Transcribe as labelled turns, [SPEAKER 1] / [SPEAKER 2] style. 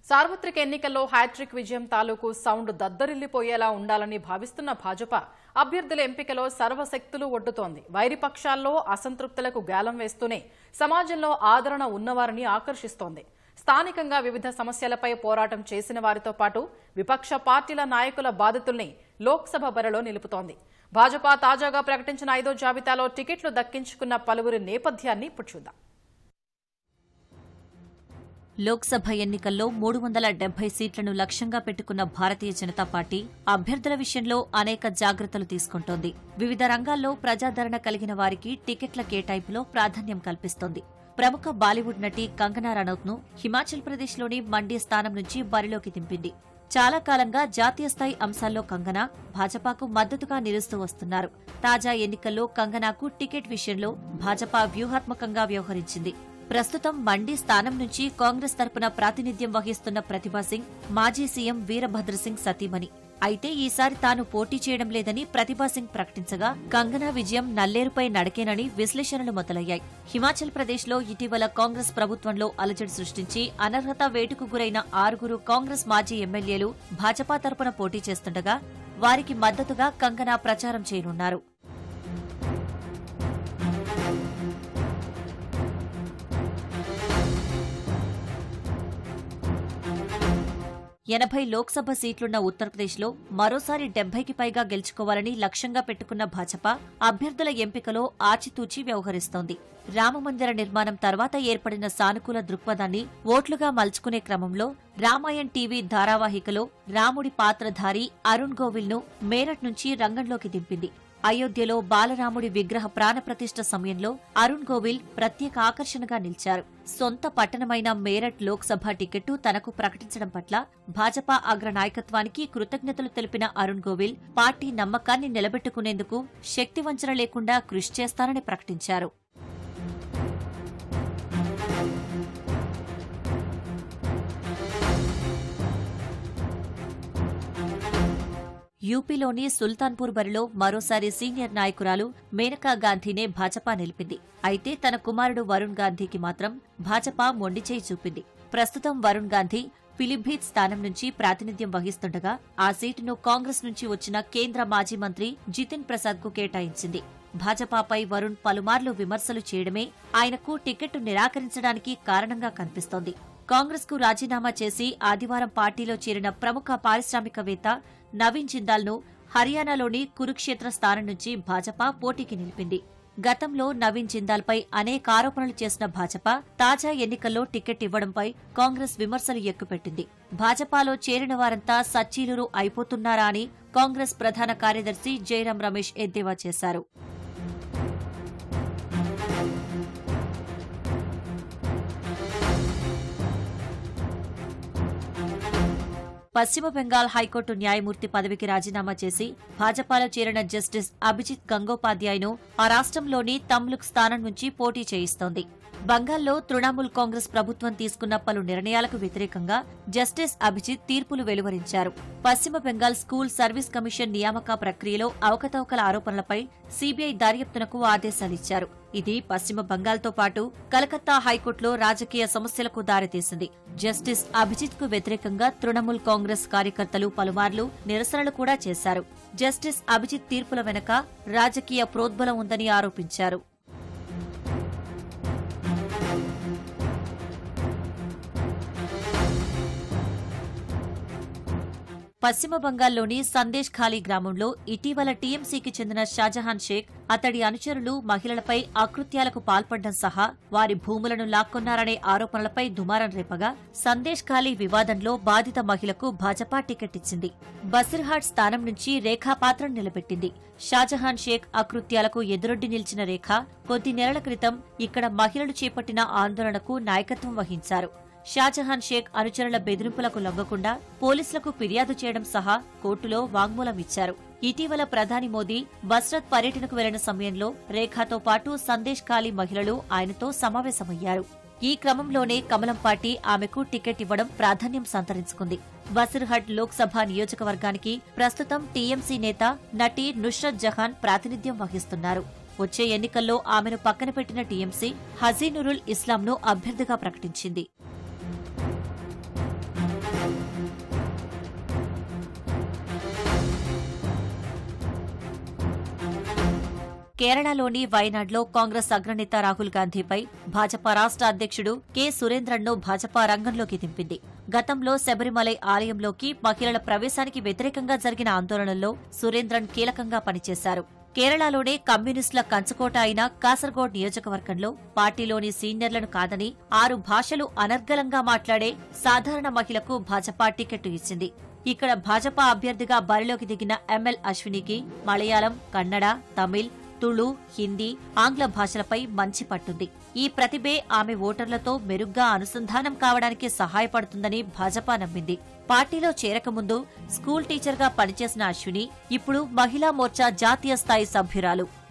[SPEAKER 1] సార్వత్రిక ఎన్నికల్లో హ్యాట్రిక్ విజయం తాలూకు సౌండ్ దద్దరిల్లిపోయేలా ఉండాలని భావిస్తున్న భాజపా అభ్యర్థుల ఎంపికలో సర్వశక్తులు ఒడ్డుతోంది వైరి పక్షాల్లో అసంతృప్తులకు గాలం వేస్తూనే సమాజంలో ఆదరణ ఉన్నవారిని ఆకర్షిస్తోంది స్థానికంగా వివిధ సమస్యలపై పోరాటం చేసిన వారితో పాటు విపక్ష పార్టీల నాయకుల బాధితుల్ని లోక్సభ బరిలో నిలుపుతోంది భాజపా తాజాగా ప్రకటించిన ఐదో జాబితాలో టికెట్లు దక్కించుకున్న పలువురి నేపథ్యాన్ని ఇప్పుడు చూద్దాం
[SPEAKER 2] లోక్సభ ఎన్నికల్లో మూడు వందల డెబ్బై సీట్లను లక్ష్యంగా పెట్టుకున్న భారతీయ జనతా పార్టీ అభ్యర్థుల విషయంలో అనేక జాగ్రత్తలు తీసుకుంటోంది వివిధ రంగాల్లో ప్రజాదరణ కలిగిన వారికి టికెట్ల కేటాయింపులో ప్రాధాన్యం కల్పిస్తోంది ప్రముఖ బాలీవుడ్ నటి కంగనా రనౌత్ ను హిమాచల్ ప్రదేశ్లోని మండి స్థానం నుంచి బరిలోకి దింపింది చాలా కాలంగా జాతీయ స్థాయి అంశాల్లో కంగనా భాజపాకు మద్దతుగా నిలుస్తూ వస్తున్నారు తాజా ఎన్నికల్లో కంగనాకు టికెట్ విషయంలో భాజపా వ్యూహాత్మకంగా వ్యవహరించింది ప్రస్తుతం మండి స్థానం నుంచి కాంగ్రెస్ తరపున ప్రాతినిధ్యం వహిస్తున్న ప్రతిభా సింగ్ మాజీ సీఎం వీరభద్ర సింగ్ సతీమణి అయితే ఈసారి తాను పోటీ చేయడం లేదని ప్రతిభా సింగ్ ప్రకటించగా కంగనా విజయం నల్లేరుపై నడకేనని విశ్లేషణలు మొదలయ్యాయి హిమాచల్ ప్రదేశ్లో ఇటీవల కాంగ్రెస్ ప్రభుత్వంలో అలజడి సృష్టించి అనర్హత వేటుకు గురైన ఆరుగురు కాంగ్రెస్ మాజీ ఎమ్మెల్యేలు భాజపా తరపున పోటీ చేస్తుండగా వారికి మద్దతుగా కంగనా ప్రచారం చేయనున్నారు ఎనభై లోక్సభ సీట్లున్న ఉత్తరప్రదేశ్లో మరోసారి డెబ్బైకి పైగా గెలుచుకోవాలని లక్ష్యంగా పెట్టుకున్న భాజపా అభ్యర్థుల ఎంపికలో ఆచితూచి వ్యవహరిస్తోంది రామమందిర నిర్మాణం తర్వాత ఏర్పడిన సానుకూల దృక్పథాన్ని ఓట్లుగా మలుచుకునే క్రమంలో రామాయణ్ టీవీ ధారావాహికలో రాముడి పాత్రధారి అరుణ్ గోవిల్ ను మేరట్ నుంచి రంగంలోకి దింపింది అయోధ్యలో బాలరాముడి విగ్రహ ప్రాణప్రతిష్ఠ సమయంలో అరుణ్ గోవిల్ ప్రత్యేక ఆకర్షణగా నిలిచారు సొంత పట్టణమైన మేరట్ లోక్సభ టికెట్టు తనకు ప్రకటించడం పట్ల భాజపా అగ్ర నాయకత్వానికి కృతజ్ఞతలు తెలిపిన అరుణ్ గోవిల్ పార్టీ నమ్మకాన్ని నిలబెట్టుకునేందుకు శక్తివంచన లేకుండా కృషి చేస్తానని ప్రకటించారు యూపీలోని సుల్తాన్పూర్ బరిలో మరోసారి సీనియర్ నాయకురాలు మేనకా గాంధీనే భాజపా నిలిపింది అయితే తన కుమారుడు వరుణ్ గాంధీకి మాత్రం భాజపా మొండిచేయి చూపింది ప్రస్తుతం వరుణ్ గాంధీ పిలిభీత్ స్థానం నుంచి ప్రాతినిధ్యం వహిస్తుండగా ఆ సీటును కాంగ్రెస్ నుంచి వచ్చిన కేంద్ర మాజీ మంత్రి జితిన్ ప్రసాద్ కు కేటాయించింది భాజపాపై వరుణ్ పలుమార్లు విమర్శలు చేయడమే ఆయనకు టికెట్ నిరాకరించడానికి కారణంగా కనిపిస్తోంది కాంగ్రెస్ కు రాజీనామా చేసి ఆదివారం పార్టీలో చేరిన ప్రముఖ పారిశ్రామికవేత్త నవీన్ జిందాల్ ను హర్యానాలోని కురుక్షేత్ర స్థానం నుంచి భాజపా పోటీకి నిలిపింది గతంలో నవీన్ జిందాల్ పై అనేక ఆరోపణలు చేసిన భాజపా తాజా ఎన్నికల్లో టికెట్ ఇవ్వడంపై కాంగ్రెస్ విమర్శలు ఎక్కుపెట్టింది భాజపాలో చేరిన వారంతా సచ్చీలురు అయిపోతున్నారా అని కాంగ్రెస్ ప్రధాన కార్యదర్శి జయరాం రమేష్ ఎద్దేవా చేశారు పశ్చిమ బెంగాల్ హైకోర్టు న్యాయమూర్తి పదవికి రాజీనామా చేసి భాజపాలో చేరిన జస్టిస్ అభిజిత్ గంగోపాధ్యాయ్ను ఆ రాష్ట్రంలోని తమ్లుక్ స్థానం నుంచి పోటీ చేయిస్తోంది బంగాల్లో తృణమూల్ కాంగ్రెస్ ప్రభుత్వం తీసుకున్న పలు నిర్ణయాలకు వ్యతిరేకంగా జస్టిస్ అభిజిత్ తీర్పులు వెలువరించారు పశ్చిమ బెంగాల్ స్కూల్ సర్వీస్ కమిషన్ నియామక ప్రక్రియలో అవకతవకల ఆరోపణలపై సీబీఐ దర్యాప్తునకు ఆదేశాలిచ్చారు ఇది పశ్చిమ బంగాల్తో పాటు కలకత్తా హైకోర్టులో రాజకీయ సమస్యలకు దారితీసింది జస్టిస్ అభిజిత్ కు వ్యతిరేకంగా తృణమూల్ కాంగ్రెస్ కార్యకర్తలు పలుమార్లు నిరసనలు కూడా చేశారు జస్టిస్ అభిజిత్ తీర్పుల వెనక రాజకీయ ప్రోద్బలం ఉందని ఆరోపించారు పశ్చిమ బంగాల్లోని సందేశ్ ఖాళీ గ్రామంలో ఇటీవల టీఎంసీకి చెందిన షాజహాన్ షేక్ అతడి అనుచరులు మహిళలపై అకృత్యాలకు పాల్పడడం సహా వారి భూములను లాక్కొన్నారనే ఆరోపణలపై దుమారం రేపగా సందేశ్ ఖాళీ వివాదంలో బాధిత మహిళకు భాజపా టికెట్ ఇచ్చింది బసిర్హాట్ స్థానం నుంచి రేఖా పాత్రను నిలబెట్టింది షాజహాన్ షేక్ అకృత్యాలకు ఎదురొడ్డి నిలిచిన రేఖ కొద్ది నెలల క్రితం ఇక్కడ మహిళలు చేపట్టిన ఆందోళనకు నాయకత్వం వహించారు షాజహాన్ షేక్ అనుచరుల బెదిరింపులకు లొంగకుండా పోలీసులకు ఫిర్యాదు చేయడం సహా కోర్టులో వాంగ్మూలం ఇచ్చారు ఇటీవల ప్రధాని మోదీ బస్రత్ పర్యటనకు వెళ్లిన సమయంలో రేఖాతో పాటు సందేశ్ ఖాళీ మహిళలు ఆయనతో సమావేశమయ్యారు ఈ క్రమంలోనే కమలం పార్టీ ఆమెకు టికెట్ ఇవ్వడం ప్రాధాన్యం సంతరించుకుంది బసిర్హట్ లోక్సభ నియోజకవర్గానికి ప్రస్తుతం టీఎంసీ నేత నటి నుష్రత్ జహాన్ ప్రాతినిధ్యం వహిస్తున్నారు వచ్చే ఎన్నికల్లో ఆమెను పక్కన పెట్టిన టీఎంసీ హజీనురుల్ ఇస్లాంను అభ్యర్థిగా ప్రకటించింది కేరళలోని వయనాడ్లో కాంగ్రెస్ అగ్రనేత రాహుల్ గాంధీపై భాజపా రాష్ట్ర అధ్యక్షుడు కె సురేంద్రన్ను భాజపా రంగంలోకి దింపింది గతంలో శబరిమలై ఆలయంలోకి మహిళల ప్రవేశానికి వ్యతిరేకంగా జరిగిన ఆందోళనల్లో సురేంద్రన్ కీలకంగా పనిచేశారు కేరళలోనే కమ్యూనిస్టుల కంచుకోట అయిన కాసర్గోడ్ నియోజకవర్గంలో పార్టీలోని సీనియర్లను కాదని ఆరు భాషలు అనర్గళంగా మాట్లాడే సాధారణ మహిళకు భాజపా టికెట్ ఇచ్చింది ఇక్కడ భాజపా అభ్యర్థిగా బరిలోకి దిగిన ఎంఎల్ అశ్వినికి మలయాళం కన్నడ తమిళ్ తుళు హిందీ ఆంగ్ల భాషలపై మంచి పట్టుంది ఈ ప్రతిభే ఆమె ఓటర్లతో మెరుగ్గా అనుసంధానం కావడానికి సహాయపడుతుందని భాజపా నమ్మింది పార్టీలో చేరకముందు స్కూల్ టీచర్గా పనిచేసిన అశ్విని ఇప్పుడు మహిళా మోర్చా జాతీయ స్థాయి సభ్యురాలు